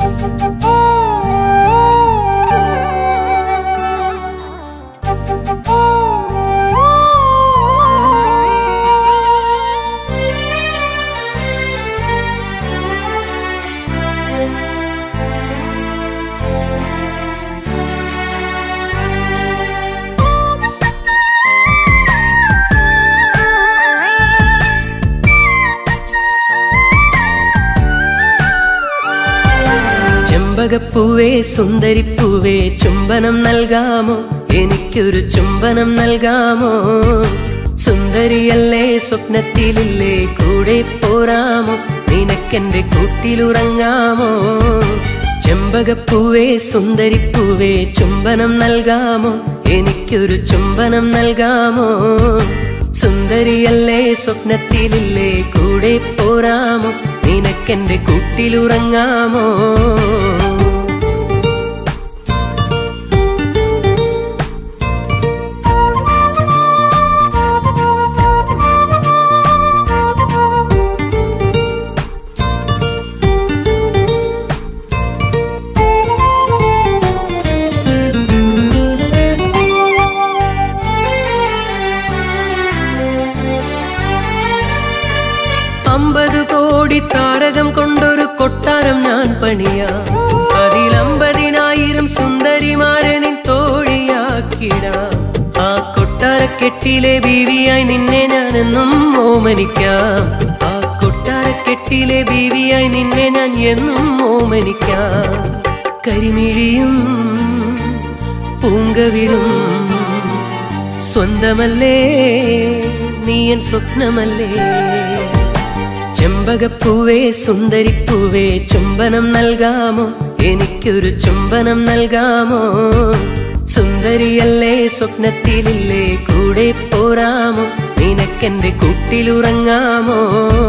ചെമ്പകപ്പൂവേ സുന്ദരിപ്പൂവേ ചുംബനം നൽകാമോ എനിക്കൊരു ചുംബനം നൽകാമോ സുന്ദരിയല്ലേ സ്വപ്നത്തിലില്ലേ കൂടെ പോരാമോ നിനക്കെന്റെ കൂട്ടിലുറങ്ങാമോ ചെമ്പകപ്പൂവേ സുന്ദരിപ്പൂവേ ചുംബനം നൽകാമോ എനിക്കൊരു ചുംബനം നൽകാമോ സുന്ദരിയല്ലേ സ്വപ്നത്തിലില്ലേ കൂടെ പോരാമോ നിനക്കെന്റെ കൂട്ടിലുറങ്ങാമോ അമ്പത് കോടി താരകം കൊണ്ടൊരു കൊട്ടാരം ഞാൻ പണിയാം അതിൽ അമ്പതിനായിരം സുന്ദരിമാരെ നിൻ തോഴിയാക്കിടാം ആ കൊട്ടാരക്കെട്ടിലെ ബീവിയായി നിന്നെ ഞാനെന്നും ഓമനിക്കാം ആ കൊട്ടാരക്കെട്ടിലെ ബീവിയായി നിന്നെ ഞാൻ എന്നും ഓമനിക്കാം കരിമിഴിയും പൂങ്കവിളും സ്വന്തമല്ലേ നീ എൻ സ്വപ്നമല്ലേ ചെമ്പകപ്പൂവേ സുന്ദരിപ്പൂവേ ചുംബനം നൽകാമോ എനിക്കൊരു ചുംബനം നൽകാമോ സുന്ദരിയല്ലേ സ്വപ്നത്തിലില്ലേ കൂടെ പോരാമോ നിനക്കെന്റെ കൂട്ടിലുറങ്ങാമോ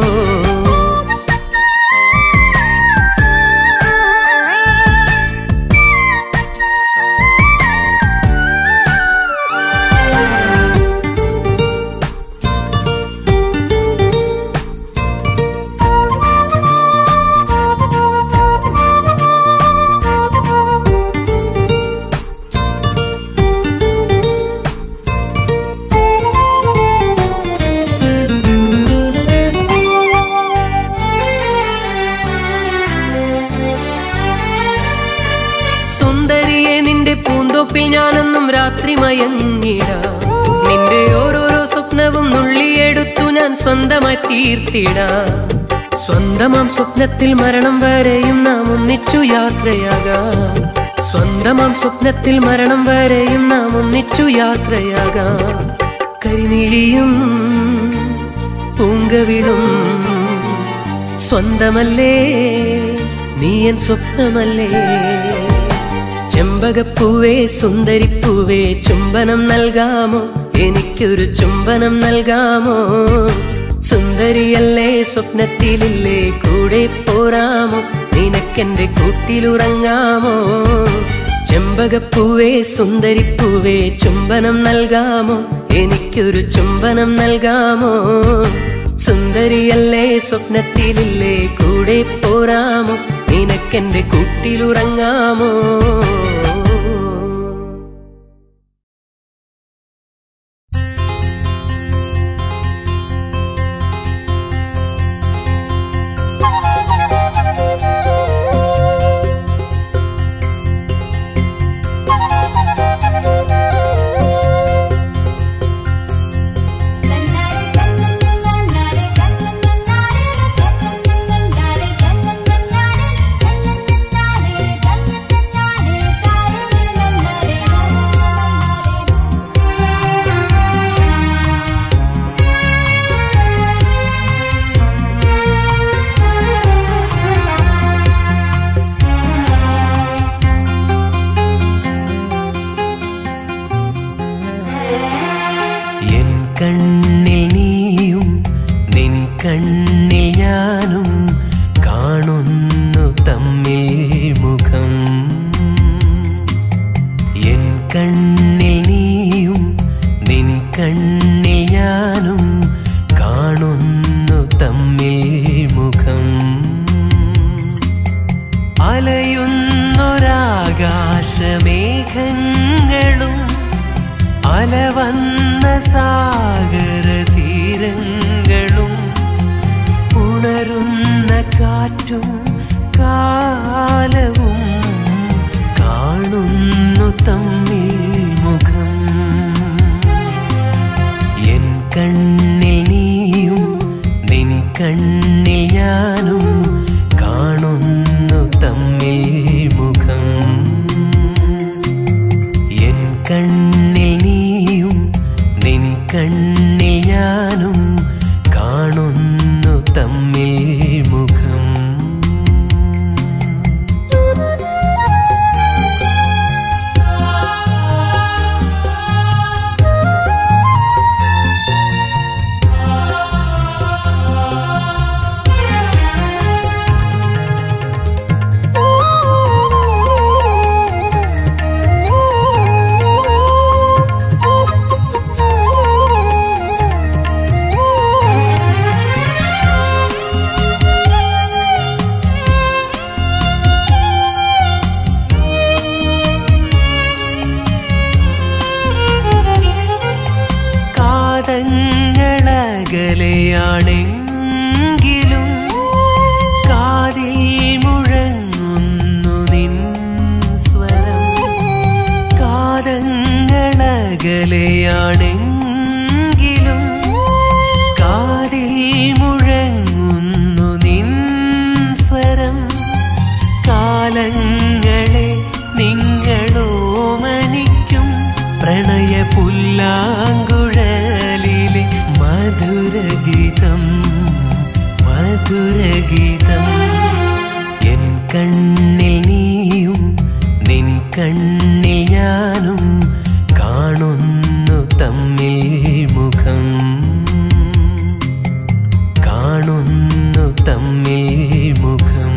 സുന്ദരിയെ നിന്റെ പൂന്തോപ്പിൽ ഞാനെന്നും രാത്രി മയങ്ങിടാം നിന്റെ ഓരോരോ സ്വപ്നവും നുള്ളിയെടുത്തു ഞാൻ സ്വന്തമായി തീർത്തിടാം സ്വന്തമാം സ്വപ്നത്തിൽ മരണം വരെയും നാം ഒന്നിച്ചു യാത്രയാകാം സ്വന്തമാം സ്വപ്നത്തിൽ മരണം വരെയും നാം ഒന്നിച്ചു യാത്രയാകാം കരിമിഴിയും പൂങ്കവിളും സ്വന്തമല്ലേ നീ എൻ സ്വപ്നമല്ലേ ചെമ്പകപ്പൂവേ സുന്ദരിപ്പൂവേ ചുംബനം നൽകാമോ എനിക്കൊരു ചുംബനം നൽകാമോ സുന്ദരിയല്ലേ സ്വപ്നത്തിലില്ലേ കൂടെ പോരാമോ നിനക്കെന്റെ കൂട്ടിലുറങ്ങാമോ ചെമ്പകപ്പൂവേ സുന്ദരിപ്പൂവേ ചുംബനം നൽകാമോ എനിക്കൊരു ചുംബനം നൽകാമോ സുന്ദരിയല്ലേ സ്വപ്നത്തിലില്ലേ കൂടെ പോരാമോ നിനക്കെന്റെ കൂട്ടിലുറങ്ങാമോ കണ്ണാരെ കണ്ണന്നാരെ കണ്ണന്നാരെ കണ്ണന്നാരെ കണ്ണന്നാരെ കണ്ണന്നാരെ കണ്ണന്നാരെ അലയുന്നൊരാകാശമേഘങ്ങളും അലവന്ന സാഗര തീരങ്ങളും ഉണരുന്ന കാറ്റും കാലവും കാണുന്നു തമ്മിൽ മുഖം എൻ കണ്ണിൽ നീയും നിൻ കണ്ണിൽ ഞാനും കാണുന്നു തമ്മിൽ മുഖം എൻ കണ്ണിൽ നീയും നിൻ കണ്ണിൽ ഞാനും കാണുന്നു തമ്മിൽ മുഖം കാതങ്ങളകലെയാണെങ്കിലും കാതിൽ മുഴങ്ങുന്നു നിൻ സ്വരം കാതങ്ങളകലെയാണെങ്കിലും കാതിൽ മുഴങ്ങുന്നു നിൻ സ്വരം കാലങ്ങളെ നിങ്ങളോ മനിക്കും പ്രണയ പുല്ലാങ്കുഴലിലെ മധുരഗീതം മധുരഗീതം എൻ കണ്ണിൽ നീയും നിൻ കണ്ണിൽ ഞാനും കാണുന്നു തമ്മിൽ മുഖം കാണുന്നു തമ്മിൽ മുഖം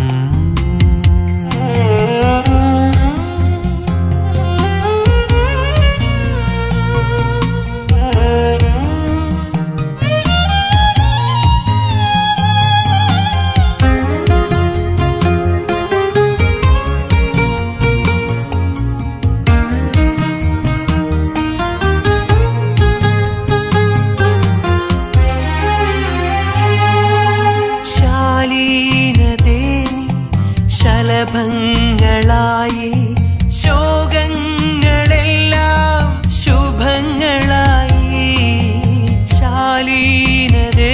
ശാലീനതേ ശലഭങ്ങളായി ശോകങ്ങളെല്ലാം ശുഭങ്ങളായി ശാലീനതേ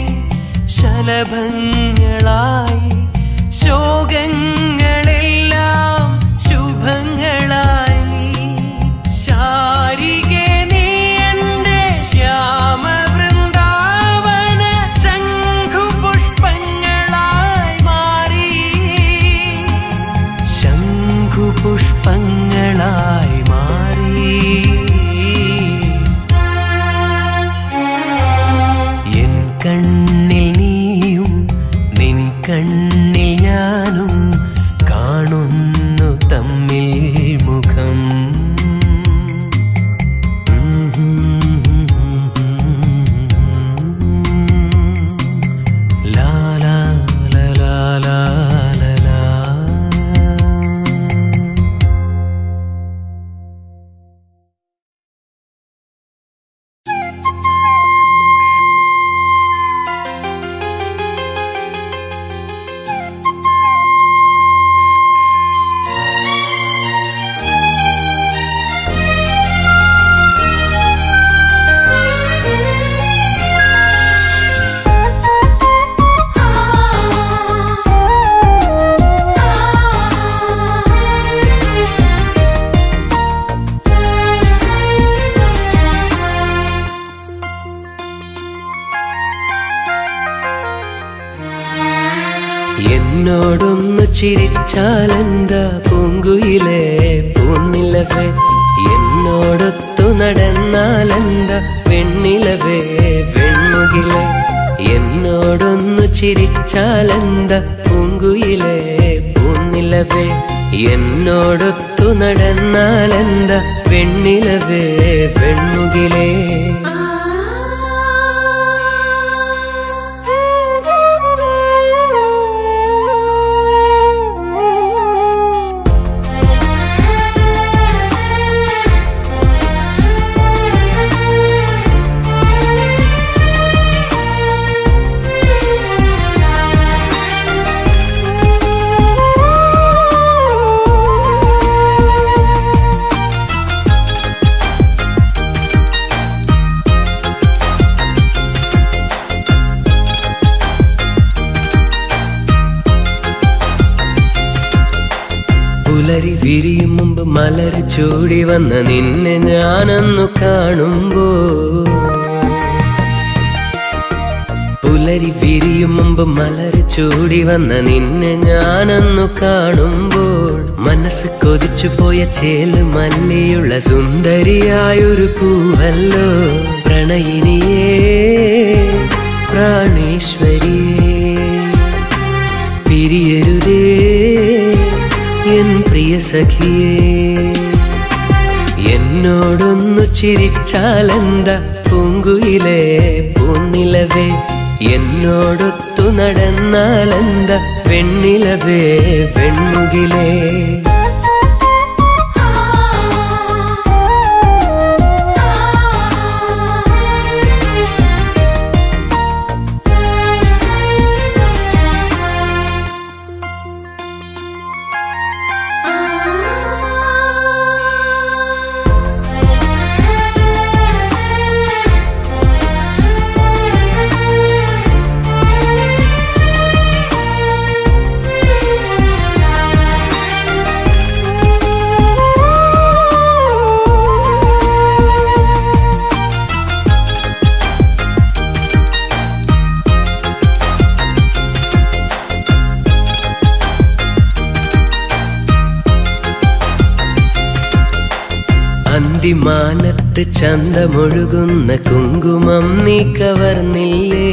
ശലഭങ്ങളായി ശോകങ്ങളെല്ലാം ശുഭങ്ങളായി ശാരികെ നീ എന്റെ ശ്യാമവൃന്ദാവന ശംഖുപുഷ്പങ്ങളായി മാറി ശംഖുപുഷ്പങ്ങളായി മാറി എൻ കണ്ണിൽ നീയും നിൻ കണ്ണിൽ ഞാനും കാണുന്നു തമ്മിൽ മുഖം ലാ ലാ ലാ ലാ ലാ ലാ ലാ. എന്നോടൊന്ന് ചിരിച്ചാലെന്താ പൂങ്കുയിലേ പൂന്നിലവേ എന്നോടൊത്തു നടന്നാലെന്താ വെണ്ണിലവേ വെൺമുകിലേ എന്നോടൊന്നു ചിരിച്ചാലെന്താ പൂങ്കുയിലേ പൂന്നിലവേ എന്നോടൊത്തു നടന്നാലെന്താ വെണ്ണിലവേ വെൺമുകിലേ ആ പുലരി വിരിയും മുമ്പ് മലർ ചൂടി വന്ന നിന്നെ ഞാനന്നു കാണുമ്പോ പുലരി വിരിയും മുമ്പ് മലർ ചൂടി വന്ന നിന്നെ ഞാനന്നു കാണുമ്പോൾ മനസ്സ് കൊതിച്ചു പോയ ചേല് മല്ലിയുള്ള സുന്ദരിയായൊരു പൂവല്ലോ പ്രണയിനിയേ പ്രാണേശ്വരിയേ പിരിയരുതേ എൻ പ്രിയ സഖിയേ എന്നോടൊന്നു ചിരിച്ചാലെന്ത പൂങ്കുയിലേ പൂനിലവേ എന്നോടൊത്തു നടന്നാലെന്ത വെണ്ണിലവേ വെൺമുകിലേ അന്തിമാനത്ത് ചന്തമൊഴുകുന്ന കുങ്കുമം നീ കവർന്നില്ലേ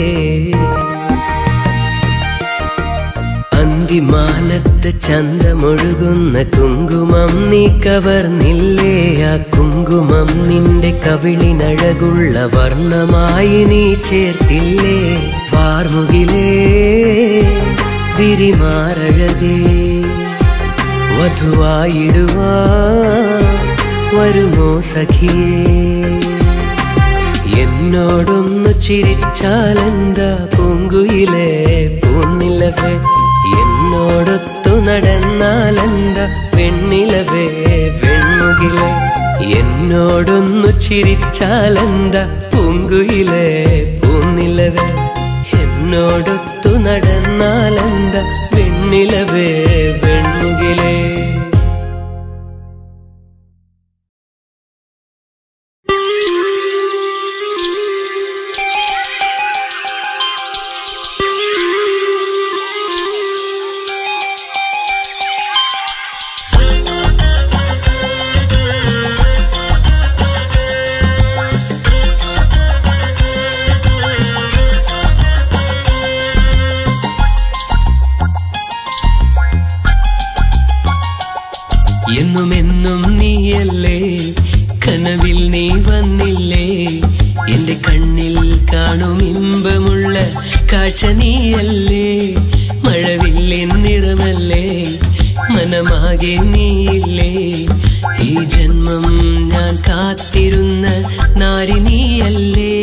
അന്തിമാനത്ത് ചന്തമൊഴുകുന്ന കുങ്കുമം നീ കവർന്നില്ലേ ആ കുങ്കുമം നിന്റെ കവിളിനഴകുള്ള വർണ്ണമായി നീ ചേർത്തില്ലേ വാർമുകിലേ വിരിമാറഴകേ വധുവായിടുവാ വരുമോ സഖിയേ എന്നോടൊന്നു ചിരിച്ചാലെന്താ പൂങ്കുയിലേ പൂനിലവേ എന്നോടൊത്തു നടന്നാലെന്താ വെണ്ണിലവേ വെൺമുകിലേ എന്നോടൊന്നു ചിരിച്ചാലെന്താ പൂങ്കുയിലേ പൂനിലവേ എന്നോടൊത്തു നടന്നാലെന്താ വെണ്ണിലവേ വെൺമുകിലേ എന്നുമെന്നും നീയല്ലേ കനവിൽ നീ വന്നില്ലേ എന്റെ കണ്ണിൽ കാണും ഇമ്പമുള്ള കാഴ്ച നീയല്ലേ മഴവില്ലിൻ നിറമല്ലേ മനമാകെ നീയില്ലേ ഈ ജന്മം ഞാൻ കാത്തിരുന്ന നാരി നീയല്ലേ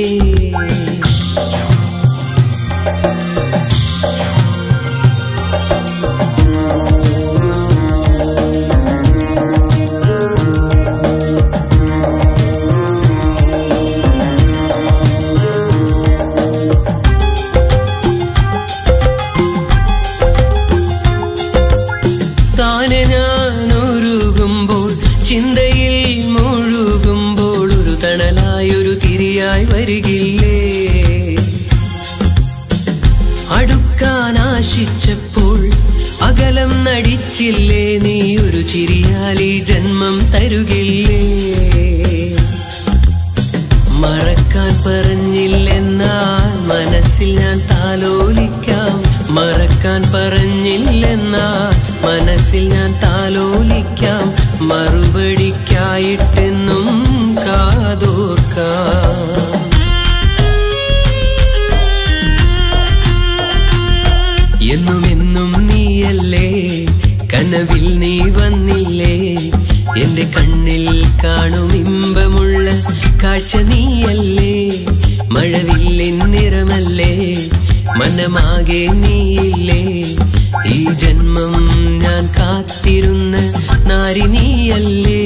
താനെ ഞാൻ ഉരുകുമ്പോൾ ചിന്തയിൽ മുഴുകുമ്പോൾ ഒരു തണലായൊരു തിരിയായി വരികില്ലേ അടുക്കാൻ ആശിച്ചപ്പോൾ അകലം നടിച്ചില്ലേ നീ ഒരു ചിരിയാലി ജന്മം തരുകില്ലേ മറക്കാൻ പറഞ്ഞില്ലെന്നാൽ മനസ്സിൽ ഞാൻ താലോലിക്കാം മറക്കാൻ പറഞ്ഞില്ലെന്നാൽ മനസ്സിൽ ഞാൻ താലോലിക്കാം മറുപടിക്കായിട്ടെന്നും കാതോർക്കാം എന്നുമെന്നും നീയല്ലേ കനവിൽ നീ വന്നില്ലേ എന്റെ കണ്ണിൽ കാണും ഇമ്പമുള്ള കാഴ്ച നീയല്ലേ മഴവില്ലിൻ നിറമല്ലേ മനമാകെ നീയില്ലേ ഈ ജന്മം ഞാൻ കാത്തിരുന്ന നാരി നീയല്ലേ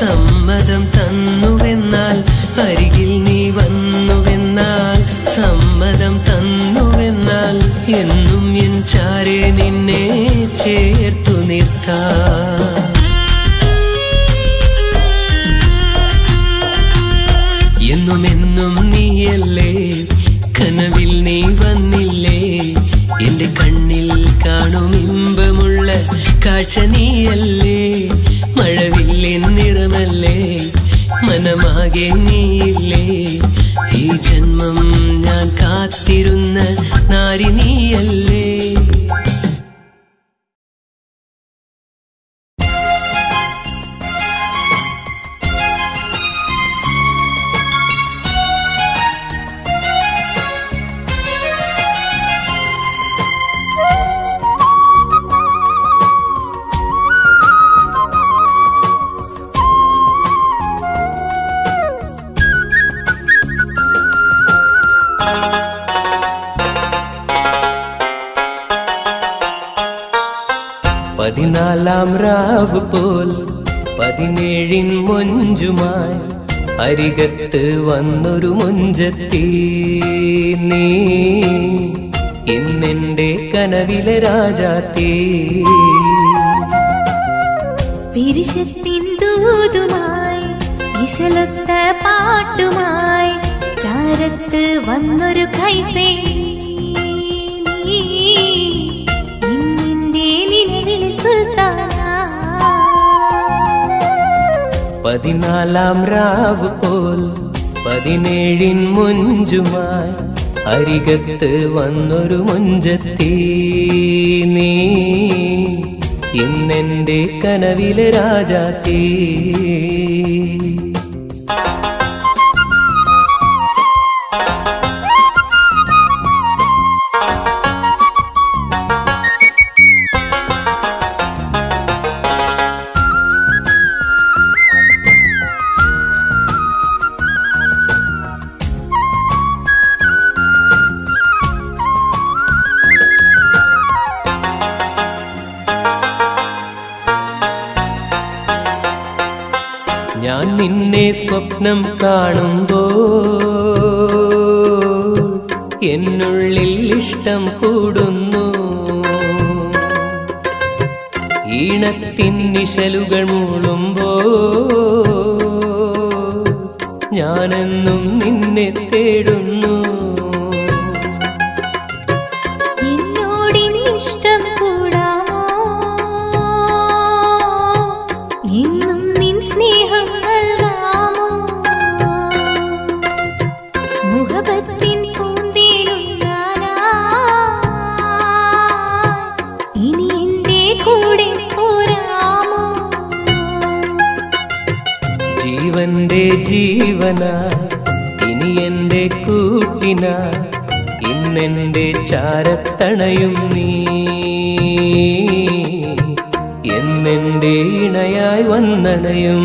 സമ്മതം തന്നുവെന്നാൽ അരികിൽ നീ വന്നുവെന്നാൽ സമ്മതം തന്നുവെന്നാൽ എന്നും എൻ ചാരെ നിന്നെ ചേർത്തു നിർത്താം എന്നും എന്നും നീയല്ലേ കനവിൽ നീ വന്നില്ലേ എന്റെ കണ്ണിൽ കാണും ഇമ്പമുള്ള കാഴ്ച നീയല്ലേ മഴവില്ലിൻ നിറമല്ലേ മനമാകെ നീയില്ലേ ഈ ജന്മം ഞാൻ കാത്തിരുന്ന നാരി നീയല്ലേ പതിനാലാം രാവ് പോൽ പതിനേഴിൻ മൊഞ്ചുമായി അരികത്ത് വന്നൊരു മുഞ്ചത്തി നീ ഇന്നെന്റെ കനവിലെ രാജാത്തീ പിരിശത്തിൻ ദൂതുമായി വിശലൊത്ത പാട്ടുമായി ചാരത്ത് വന്നൊരു കൈസേ നിന്നിന്റെ നിലവിൽ സുൽത്താന പതിനാലാം രാവ് പോൽ പതിനേഴിൻ മുഞ്ചുമായി അരികത്ത് വന്നൊരു മുഞ്ചത്തി നീ ഇന്നെന്റെ കനവിലെ രാജാത്തീ ഞാൻ നിന്നെ സ്വപ്നം കാണുമ്പോ എന്നുള്ളിൽ ഇഷ്ടം കൂടുന്നു ഈണത്തിൻ നിശലുകൾ മൂളുമ്പോ ഞാനെന്നും നിന്നെ തേടുന്നു എന്നോടിഷ്ടം കൂടാമോ എന്നും നിൻ സ്നേഹം നൽകാമോ മുഖപത്തിൻ പൂന്തേനുണ്ടാനാ ഇനി എന്റെ കൂടെ പോരാമോ ജീവന്റെ ജീവനായി ഇനി എന്റെ കൂട്ടിനായി ഇന്നെന്റെ ചാരത്തണയും നീ എന്നെന്റെ ഇണയായി വന്നണയും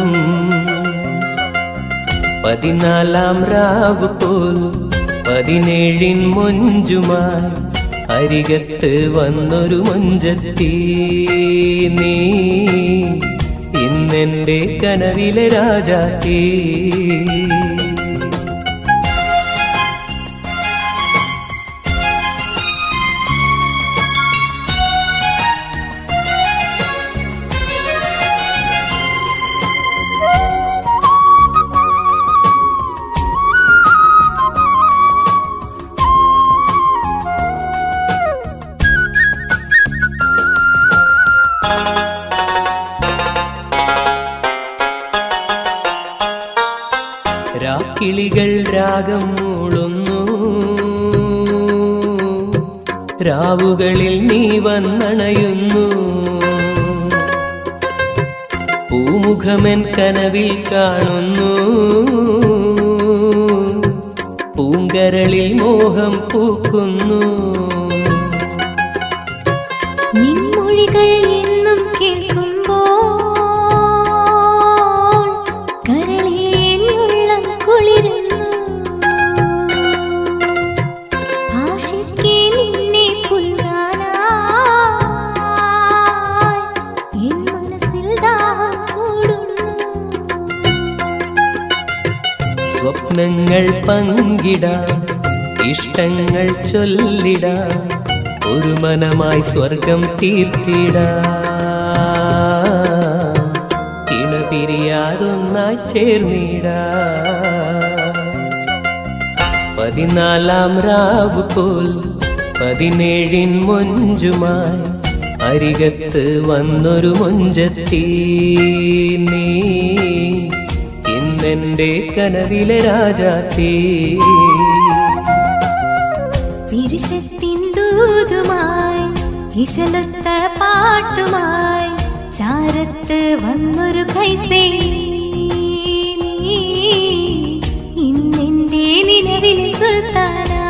പതിനാലാം രാവ് പോൽ പതിനേഴിൻ മൊഞ്ചുമായി അരികത്ത് വന്നൊരു മൊഞ്ചത്തി നീ ഇന്നെന്റെ കനവിലെ രാജാത്തീ രാക്കിളികൾ രാഗം മൂളുന്നു രാവുകളിൽ നീ വന്നണയുന്നു പൂമുഖമൻ കനവിൽ കാണുന്നു പൂങ്കരളിൽ മോഹം പൂക്കുന്നു നിൻമൊഴികൾ എന്നും കേൾക്കുമ്പോൾ കരളേഞ്ഞുള്ളം കുളിരുന്നു ആശിക്കെ നിന്നെ പുൽകാനായി എൻ മനസ്സിൽ ദാഹം കൂടുന്നു ഗുണങ്ങൾ പങ്കിടാം ഇഷ്ടങ്ങൾ ചൊല്ലിടാം ഒരു മനമായി സ്വർഗം തീർത്തിടാം ഇണപിരിയാതൊന്നായി ചേർന്നിടാം പതിനാലാം രാവ് പോൽ പതിനേഴിൻ മൊഞ്ചുമായി അരികത്ത് വന്നൊരു മൊഞ്ചത്തി നീ ഇന്നെന്റെ കനവിലെ രാജാത്തീ പിരിശത്തിൻ ദൂതുമായി ഇശലൊത്ത പാട്ടുമായി ചാരത്ത് വന്നൊരു കൈസേ നീ ഇന്നെന്റെ നിലവിലെ സുൽത്താനാ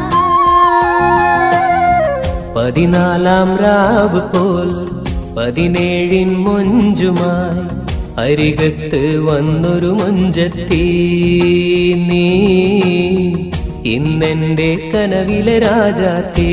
പതിനാലാം രാവ് പോൽ പതിനേഴിൻ മൊഞ്ചുമായി അരികത്ത് വന്നൊരു മൊഞ്ചത്തി നീ ഇന്നെന്റെ കനവിലെ രാജാത്തീ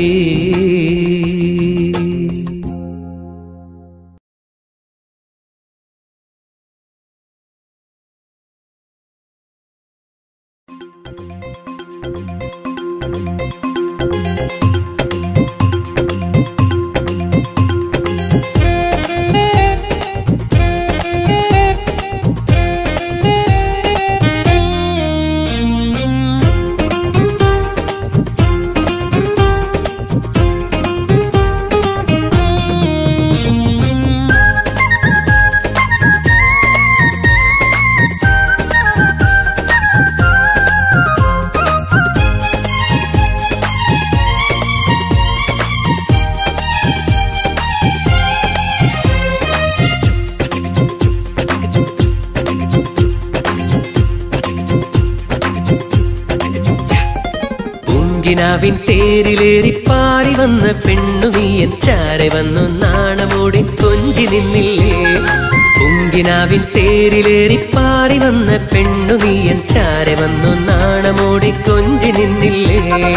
പൂങ്കിനാവിൻ തേരിലേറി പാറി വന്ന പെണ്ണു നീയൻ ചാരെ വന്നു നാണമോടി കൊഞ്ചി നിന്നില്ലേ പൂങ്കിനാവിൻ തേരിലേറി പാറി വന്ന പെണ്ണു നീയൻ ചാരെ വന്നു നാണമോടി കൊഞ്ചി നിന്നില്ലേ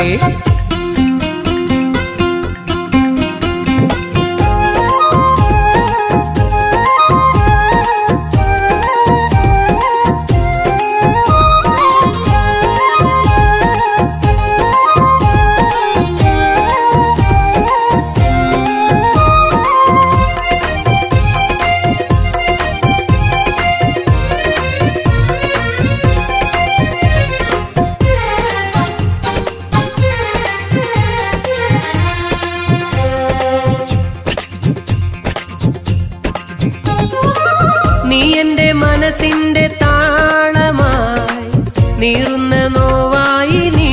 നീ എന്റെ മനസ്സിന്റെ താളമായി നീറുന്ന നോവായി നീ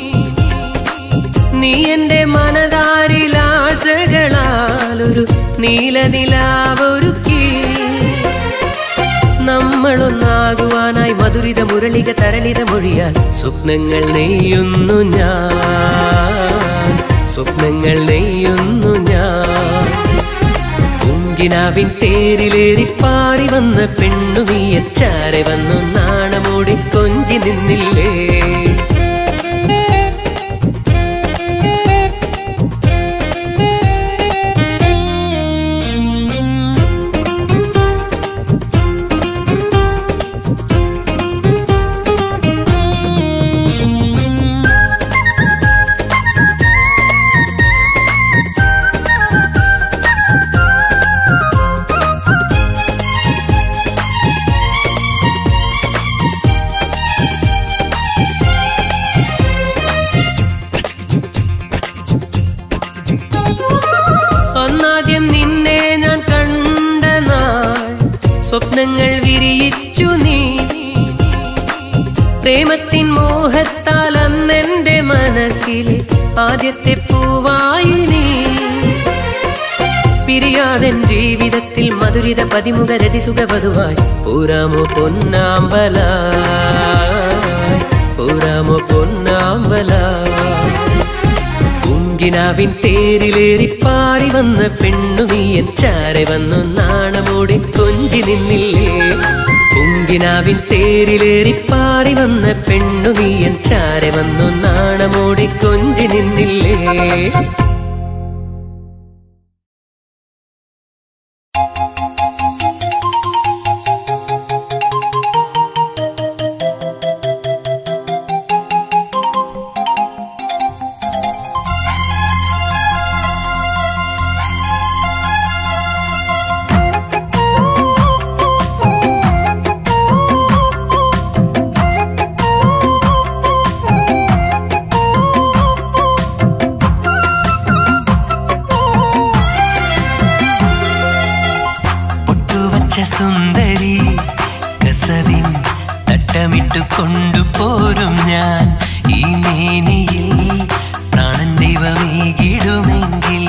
നീ എന്റെ മനതാരിലാശകളാലൊരു നീലനിലാവൊരുക്കി നമ്മളൊന്നാകുവാനായി മധുരിത മുരളിക തരളിത മൊഴിയാൽ സ്വപ്നങ്ങൾ നെയ്യുന്നു ഞാൻ സ്വപ്നങ്ങൾ നെയ്യുന്നു ഞാൻ പൂങ്കിനാവിൻ തേരിലേറി പാറി വന്ന പെണ്ണു നീയൻ ചാരെ വന്നു നാണമോടി കൊഞ്ചി നിന്നില്ലേ അന്നാദ്യം നിന്നെ ഞാൻ കണ്ട നാൾ സ്വപ്നങ്ങൾ വിരിയിച്ചു നീ പ്രേമത്തിൻ മോഹത്താൽ അന്നെന്റെ മനസ്സിലെ ആദ്യത്തെ പൂവായി നീ പിരിയാതൻ ജീവിതത്തിൽ മധുരിത പതിമുഖ രതിസുഖവധുവായി പൂരാമോ പൊന്നാമ്പലായി പൂരാമോ പൊന്നാമ്പലായി പൂങ്കിനാവിൻ തേരിലേറി പാറി വന്ന പെണ്ണു നീയൻ ചാരെ വന്നു നാണമോടി കൊഞ്ചി നിന്നില്ലേ പൂങ്കിനാവിൻ തേരിലേറി പാറി വന്ന പെണ്ണു നീയൻ ചാരെ വന്നു നാണമോടി കൊഞ്ചി നിന്നില്ലേ സുന്ദരി കസവിൻ തട്ടമിട്ടു കൊണ്ടുപോരും ഞാൻ ഈ മേനിയിൽ പ്രാണൻ ദൈവമേകിടുമെങ്കിൽ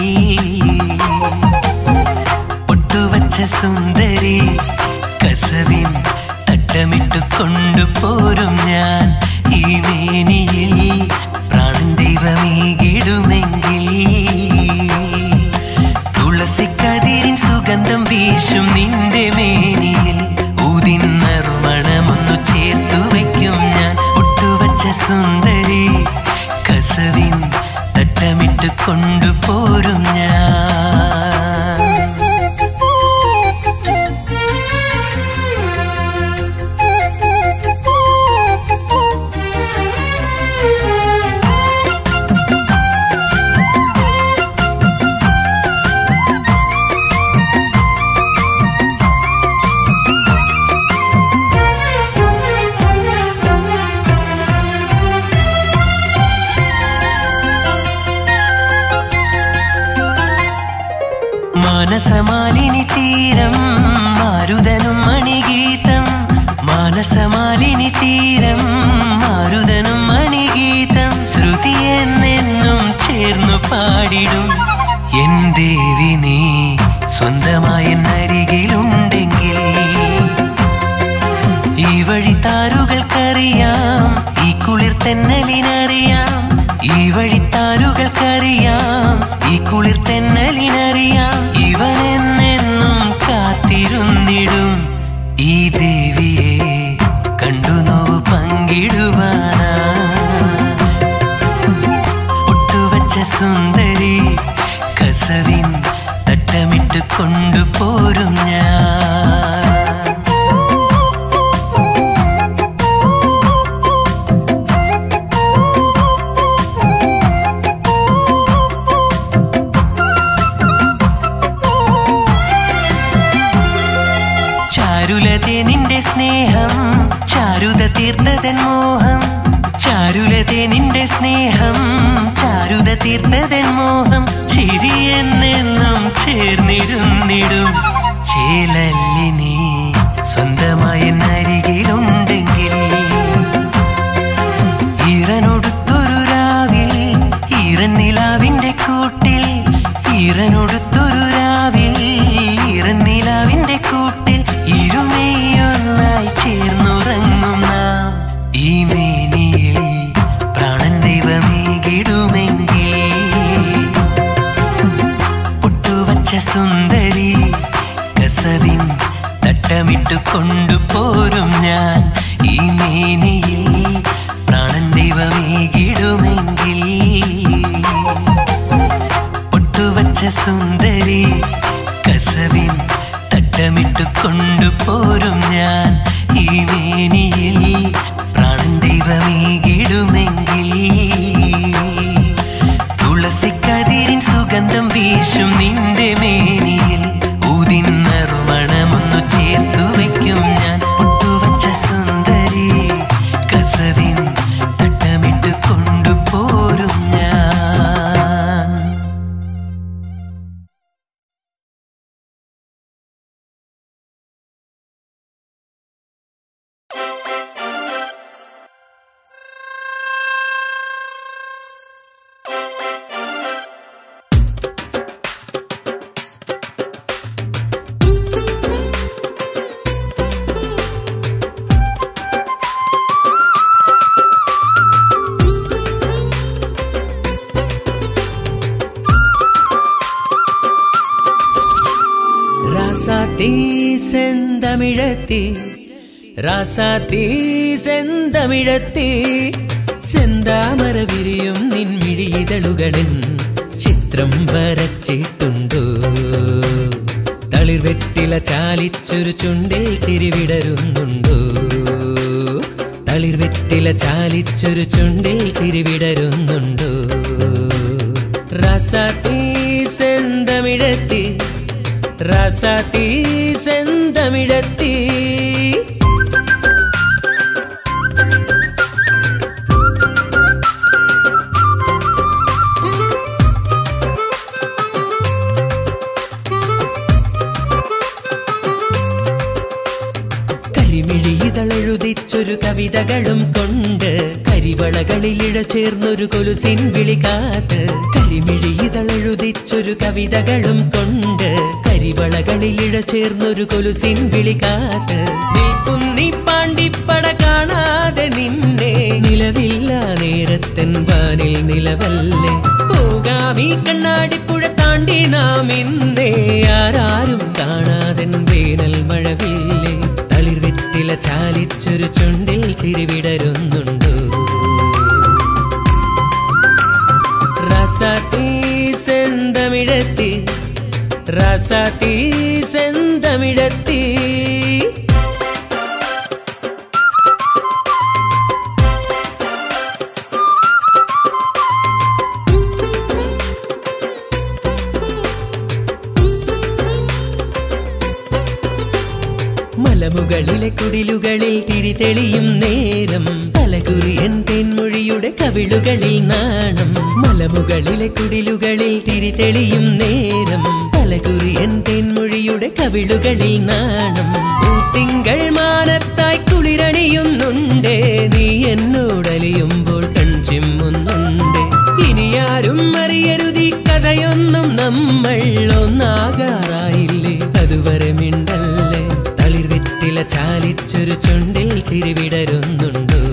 ഒട്ടുവച്ച സുന്ദരി കസവിൻ തട്ടമിട്ടു കൊണ്ടുപോരും ഞാൻ ഈ മേനിയിൽ പ്രാണൻ ദൈവമേകിടുമെങ്കിൽ തുളസിക്കതിരിൻ സുഗന്ധം വീശും നിന്റെ മേനിയിൽ ഊതിന്നറുമണമൊന്നു ചേർത്തു വയ്ക്കും ഞാൻ ഒട്ടുവച്ച സുന്ദരി കസവിൻ തട്ടമിട്ട് കൊണ്ടുപോരും ഞാൻ മാനസമാലിനി തീരം മാരുതനും മണിഗീതം മാനസമാലിനി തീരം മാരുതനും മണിഗീതം ശ്രുതി എന്നെന്നും ചേർന്നു പാടിടും എൻ ദേവി നീ സ്വന്തമായി അരികിലുണ്ടെങ്കിൽ ഈ വഴി താരുകൾക്കറിയാം ഈ കുളിർ തെന്നലിനറിയാം ഈ വഴി താരുകൾക്കറിയാം ഈ കുളിർ തെന്നലിനറിയാം ഇവൻ എന്നെന്നും കാത്തിരുന്നിടും ഈ ദേവിയെ കണ്ടു നോവ് പങ്കിടുവാനാ ഒട്ടുവച്ച സുന്ദരി കസവിൻ തട്ടമിട്ട് കൊണ്ടുപോരും ഞാൻ ചാരുലതേ നിന്റെ സ്നേഹം ചാരുത തീർത്തതൻ മോഹം ചാരുലതേ നിന്റെ സ്നേഹം ചാരുത തീർത്തതൻ മോഹം ചിരി എന്നെന്നും ചേർന്നിരുന്നിടും ചേലല്ലി നീ സ്വന്തമായി അരികിലുണ്ടെങ്കിൽ ഈറനൊടുത്തൊരു രാവിൽ ഈറൻ നിലാവിന്റെ കൂട്ടിൽ ഈറനൊടുത്തൊരു രാവിൽ ഈറൻ നിലാവിന്റെ കൂട്ടിൽ ഇരുമയൊന്നായി ചേർന്നുറങ്ങും നാം ഈ മേനിയിൽ പ്രാണൻ ദൈവമേകിടുമെങ്കിൽ പൊട്ടുവച്ച സുന്ദരി കസവിൻ തട്ടമിട്ടു കൊണ്ടുപോരും ഞാൻ ഈ മേനിയിൽ പ്രാണൻ ദൈവമേകിടുമെങ്കിൽ ഒട്ടുവച്ച സുന്ദരി കസവിൻ തട്ടമിട്ടു കൊണ്ടുപോരും ഞാൻ ഈ മേനിയിൽ പ്രാണൻ ദൈവമേകിടുമെങ്കിൽ തുളസിക്കതിരിൻ സുഗന്ധം വീശും നിന്റെ മേനിയിൽ ഊതിന്നറുമണമൊന്നു ചേർത്തു വയ്ക്കും ഞാൻ പൊട്ടുവച്ച സുന്ദരി കസവിൻ തട്ടമിട്ട് കൊണ്ടുപോരും ഞാൻ രാസാത്തീ സെന്തമിഴത്തി രാസാത്തീ സെന്തമിഴത്തി സെന്താമര വിരിയും നിൻമിഴിതളുകളിൻ ചിത്രം വരച്ചിട്ടുണ്ടോ തളിർവെറ്റില ചാലിച്ചൊരു ചുണ്ടിൽ ചിരിവിടരുന്നുണ്ടോ തളിർവെറ്റില ചാലിച്ചൊരു ചുണ്ടിൽ ചിരിവിടരുന്നുണ്ടോ റസതീ സെന്തമിഴത്തി റസതീ സെന്തമിഴത്തി കരിമിഴിതളെഴുതിച്ചൊരു കവിതകളും കൊണ്ട് കരിവളകളിലിഴ ചേർന്നൊരു കൊലുസിൻ വിളി കാത്ത് കരിമിഴിതളെഴുതിച്ചൊരു കവിതകളും കൊണ്ട് കരിവളകളിലിഴ ചേർന്നൊരു കൊലുസിൻ വിളി കാത്ത് നിൽക്കുന്നീ പാണ്ടിപ്പട കാണാതെ നിന്നെ നിലവില്ല നേരത്തൻ വാനിൽ നിലവല്ലേ പോകാമീ കണ്ണാടിപ്പുഴ താണ്ടി നാം ഇന്നേ ആരാരും കാണാതൻ വേനൽ മഴവില്ലേ തളിർവെറ്റില ചാലിച്ചൊരു ചുണ്ടിൽ ചിരിവിടരുന്നുണ്ടോ റസാത്തി സെന്തമിഴത്തി റസാത്തി സെന്തമിഴത്തി മലമുകളിലെ കുടിലുകളിൽ തിരിതെളിയും നേരം പലകുറിയൻ തെന്മൊഴിയുടെ കവിളുകളിൽ നാണം മലമുകളിലെ കുടിലുകളിൽ തിരിതെളിയും നേരം പലകുറിയൻ തെന്മൊഴിയുടെ കവിളുകളിൽ നാണം തിങ്കൾ മാനത്തായി കുളിരണിയുന്നുണ്ടേ നീ എന്നോടലിയുമ്പോൾ കൺചിമ്മുന്നുണ്ട് ഇനിയാരും അറിയരുതീ കഥയൊന്നും നമ്മൾ ഒന്നാകാറായില്ലേ അതുവരെ മിണ്ടല്ലേ തളിർവെറ്റില ചാലിച്ചൊരു ചുണ്ടിൽ ചിരിവിടരുന്നുണ്ടോ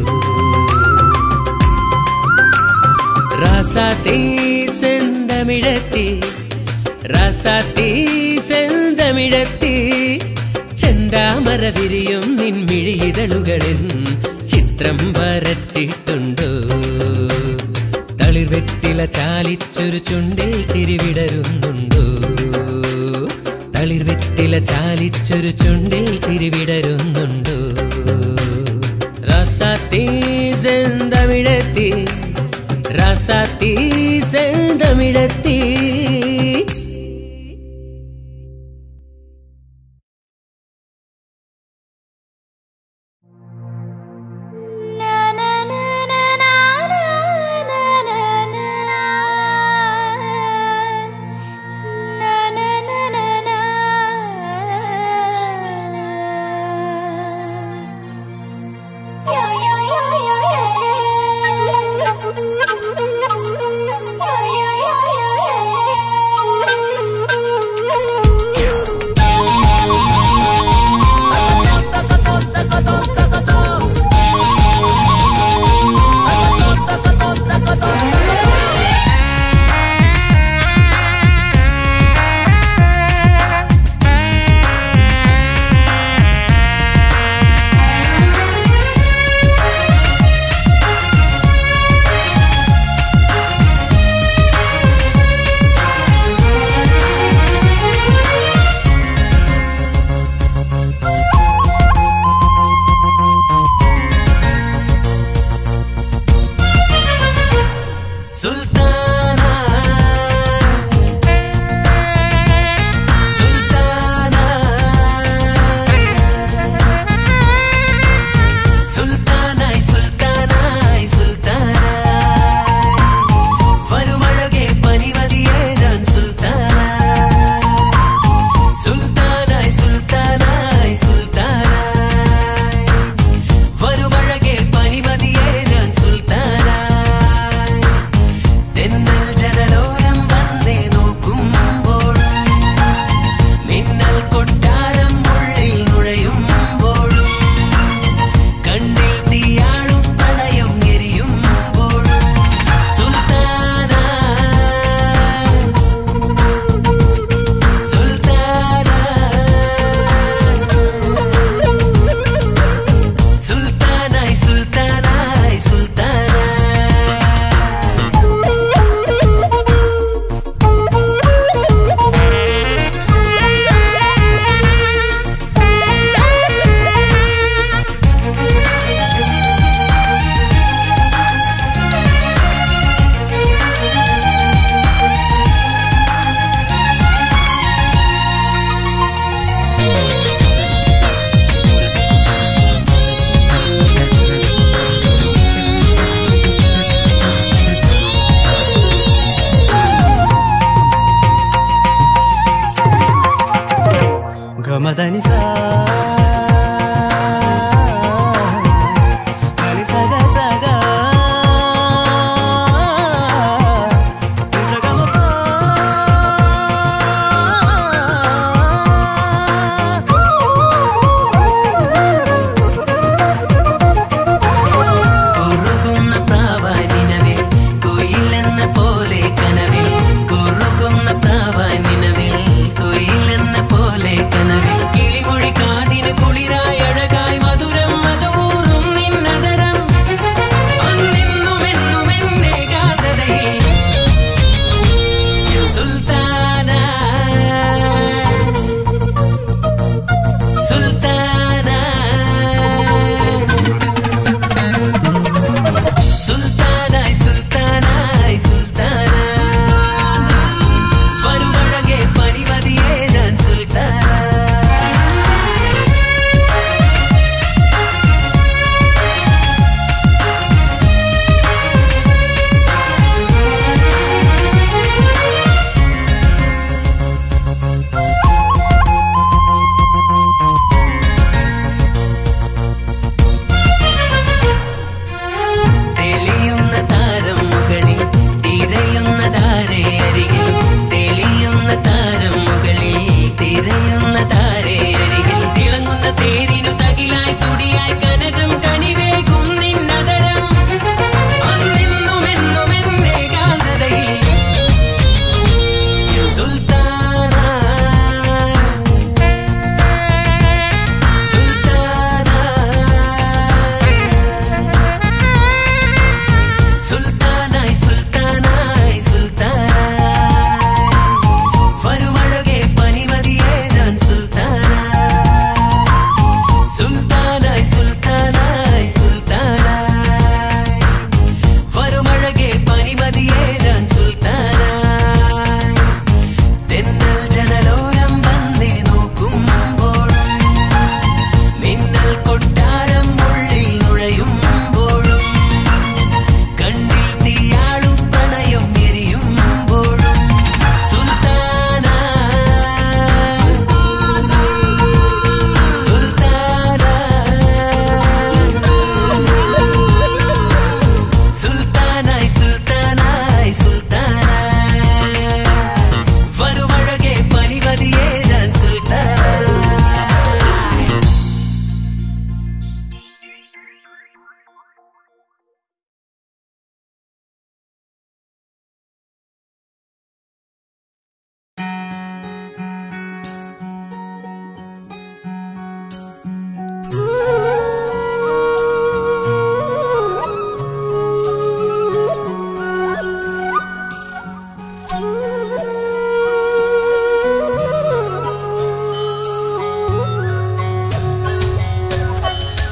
റാസാത്തീ സെന്തമിഴത്തി റാസാത്തീ സെന്തമിഴത്തി ചെന്താമര വിരിയും നിൻമിഴിതളുകളിൽ ചിത്രം വരച്ചിട്ടുണ്ടോ തളിർവെറ്റില ചാലിച്ചൊരു ചുണ്ടിൽ ചിരിവിടരുന്നുണ്ടോ തളിർവെറ്റില ചാലിച്ചൊരു ചുണ്ടിൽ ചിരിവിടരുന്നുണ്ടോ റസാത്തി സെന്തമിഴത്തി റസാത്തി സെന്തമിഴത്തി സുൽത്താന സുൽത്താന സുൽത്താനായി സുൽത്താനായി സുൽത്താനായി വരുമഴകെ പനിവതിയേ ഞാൻ സുൽത്താനായി സുൽത്താനായി സുൽത്താനായി സുൽത്താനായി വരുമഴകെ പനിമതിയേ ഞാൻ സുൽത്താനായി തെന്നൽ ജനലോരം വന്നേ നോക്കുമ്പോഴും മിന്നൽ കൊട്ടാരം ഉള്ളിൽ നുഴയുമ്പോഴും കണ്ണിൽ തീയാളും പ്രണയം എരിയുമ്പോഴും സുൽത്താന സുൽത്താന സുൽത്താനായി സുൽത്താനായി സുൽത്താനായി ഗമദനിസ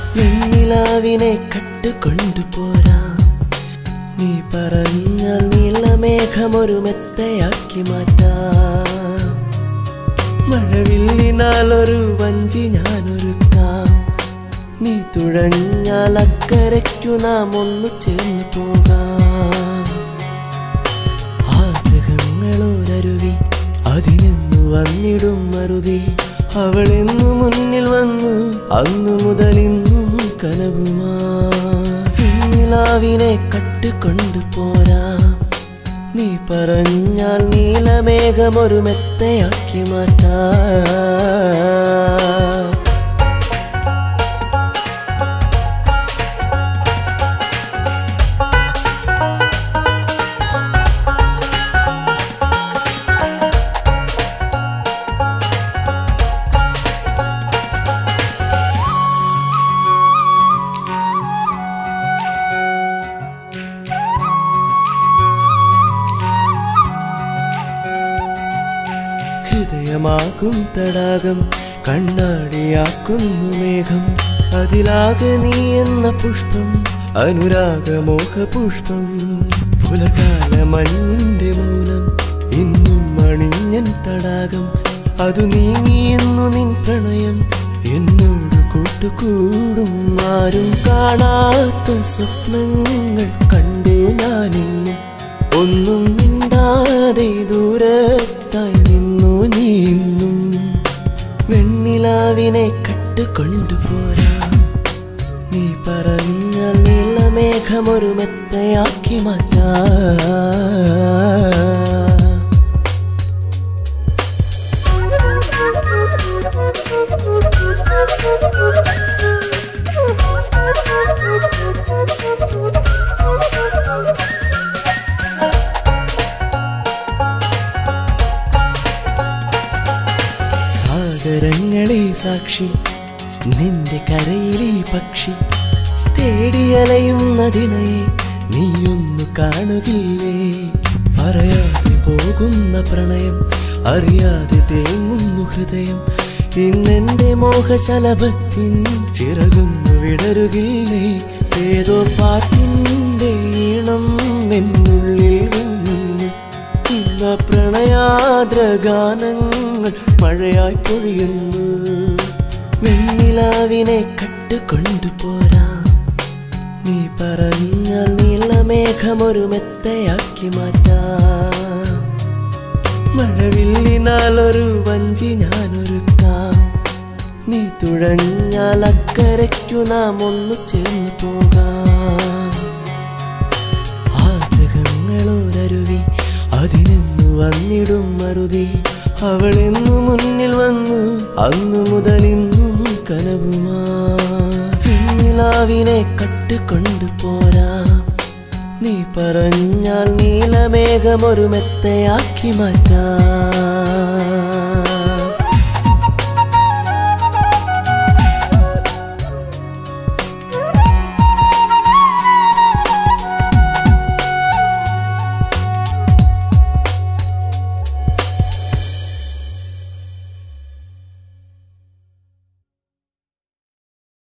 വെണ്ണിലാവിനെ കട്ടുകൊണ്ടുപോരാം നീ പറഞ്ഞാൽ നീലമേഘമൊരു മെത്തയാക്കി മാറ്റാം മഴവില്ലിനാൽ ഒരു വഞ്ചി ഞാനൊരുക്കാം നീ തുഴഞ്ഞാൽ അക്കരയ്ക്കു നാം ഒന്നു ചേർന്ന് പോകാം ആഗ്രഹങ്ങളോരരുവി അതിനെന്നു വന്നിടും മറുതി അവളെന്നു മുന്നിൽ വന്നു അന്നു മുതൽ ഇന്നും കനവുമാ നിലാവിനെ കട്ടുകൊണ്ടു പോരാ നീ പറഞ്ഞാൽ നീലമേഘമൊരു മെത്തയാക്കി മാറ്റാ ഹൃദയമാകും തടാകം കണ്ണാടിയാക്കുന്നു മേഘം അതിലാകെ നീ എന്ന പുഷ്പം അനുരാഗമോഹ പുഷ്പം പുലകാല മഞ്ഞിന്റെ മൂലം ഇന്നും അണിഞ്ഞൻ തടാകം അതു നീങ്ങിയെന്നു നിൻ പ്രണയം എന്നോട് കൂട്ടുകൂടും ആരും കാണാത്ത സ്വപ്നങ്ങൾ കണ്ടു ഞാനിന്നും ഒന്നും മിണ്ടാതെ ദൂരത്തായി നിന്നു നീന്നും വെണ്ണിലാവിനെ കട്ടുകൊണ്ടുപോരാ നീ പറഞ്ഞാൽ നീലമേഘമൊരു മെത്തയാക്കി മാറ്റാ സാഗരങ്ങളെ സാക്ഷി നിന്റെ കരയിലെ പക്ഷി തേടിയലയുന്നതിണയെ നീയൊന്നു കാണുകില്ലേ പറയാതെ പോകുന്ന പ്രണയം അറിയാതെ തേങ്ങുന്നു ഹൃദയം ഇന്നെന്റെ മോഹശലഭത്തിൻ ചിറകുന്നു വിടരുകില്ലേ ഏതോ പാട്ടിന്റെ ഈണം എന്നുള്ളിൽ വിങ്ങുന്നു ഇന്ന പ്രണയാദ്ര ഗാനങ്ങൾ മഴയായി പൊഴിയുന്നു വെണ്ണിലാവിനെ കട്ടുകൊണ്ടുപോരാ നീ പറഞ്ഞാൽ നീലമേഘമൊരു മെത്തയാക്കി മാറ്റാം മഴവില്ലിനാൽ ഒരു വഞ്ചി ഞാനൊരുക്കാം നീ തുഴഞ്ഞാൽ അക്കരയ്ക്കു നാം ഒന്നു ചേർന്ന് പോകാം ആഗ്രഹങ്ങളോരരുവി അതിനെന്നു വന്നിടും മറുതി അവളെന്നു മുന്നിൽ വന്നു അന്നു മുതൽ ഇന്നും കനവുമാ നിലാവിനെ കട്ടുകൊണ്ടു പോരാ നീ പറഞ്ഞാൽ നീലമേഘമൊരു മെത്തയാക്കി മാറ്റാം